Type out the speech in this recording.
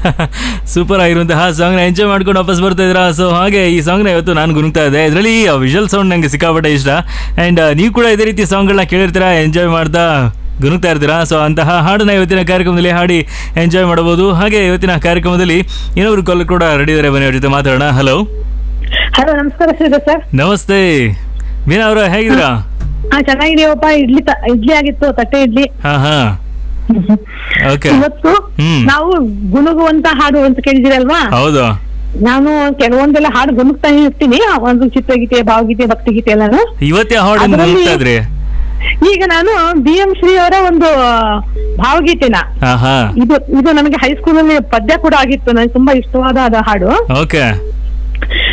Super ಆಗಿರುವಂತಹ ಸಾಂಗ್ನ enjoy ಮಾಡ್ಕೊಂಡು ವಾಪಸ್ ಬರ್ತಾ ಇದ್ದೀರಾ ಸೊ ಹಾಗೆ ಈ ಸಾಂಗ್ನ ಇವತ್ತು ನಾನು ಗುನುಗ್ತಾ ಇದ್ದೆ ಇದರಲ್ಲಿ ವಿಜುವಲ್ ಸೌಂಡ್ ನಂಗೆ ಸಿಕ್ಕಾಪಟ್ಟೆ ಇಷ್ಟ ಆ್ಯಂಡ್ ನೀವು ಕೂಡ ಇದೇ ರೀತಿ ಸಾಂಗ್ಗಳನ್ನ ಕೇಳಿರ್ತೀರಾ ಎಂಜಾಯ್ ಮಾಡ್ತಾ ಗುನುಗ್ತಾ ಇರ್ತೀರಾ ಸೊ ಅಂತಹ ಹಾಡನ್ನ ಇವತ್ತಿನ ಕಾರ್ಯಕ್ರಮದಲ್ಲಿ ಹಾಡಿ ಎಂಜಾಯ್ ಮಾಡಬಹುದು ಹಾಗೆ ಇವತ್ತಿನ ಕಾರ್ಯಕ್ರಮದಲ್ಲಿ ಇನ್ನೊಬ್ರು ಕಾಲ್ ಕೂಡ ರೆಡಿ ಇದ್ದಾರೆ ಬನ್ನಿ ಅವ್ರ ಜೊತೆ ಮಾತಾಡೋಣ ಹಲೋ ಹಲೋ ನಮಸ್ಕಾರ ಶ್ರೀಧರ್ ಸರ್ ನಮಸ್ತೆ ಮೀನಾ ಅವರ ಹೇಗಿದ್ದೀರಾ ಹಾ ಚೆನ್ನಾಗಿದೀವಪ್ಪ ಇಡ್ಲಿ ತ- ಇಡ್ಲಿ ಆಗಿತ್ತು ತಟ್ಟೆ ಇಡ್ಲಿ ಹಾ ಹಾ ಓಕೆ ಇವತ್ತು ಹ್ಮ್. ನಾವು ಗುನುಗುವಂತ ಹಾಡು ಅಂತ ಕೇಳಿದಿರಲ್ವಾ ಹೌದು ನಾನು ಕೆಲವೊಂದೆಲ್ಲ ಹಾಡು ಗುನುಗ್ತಾ ಇರ್ತೀನಿ ಒಂದು ಚಿತ್ರಗೀತೆ ಭಾವಗೀತೆ ಭಕ್ತಿಗೀತೆ ಎಲ್ಲಾನು ಇವತ್ತೇ ಹಾಡು ಅದ್ರಲ್ಲಿ- ಗುನುಗ್ತಾ ಇದ್ರಿ ಈಗ ನಾನು ಬಿ ಎಂ ಶ್ರೀ ಅವರ ಒಂದು ಭಾವಗೀತೆನ ಹಾ ಹಾ ಇದು ಇದು ನನಗೆ ಹೈಸ್ಕೂಲ್ ಅಲ್ಲಿ ಪದ್ಯ ಕೂಡ ಆಗಿತ್ತು ನನಗೆ ತುಂಬಾ ಇಷ್ಟವಾದ ಅದ ಹಾಡು ಓಕೆ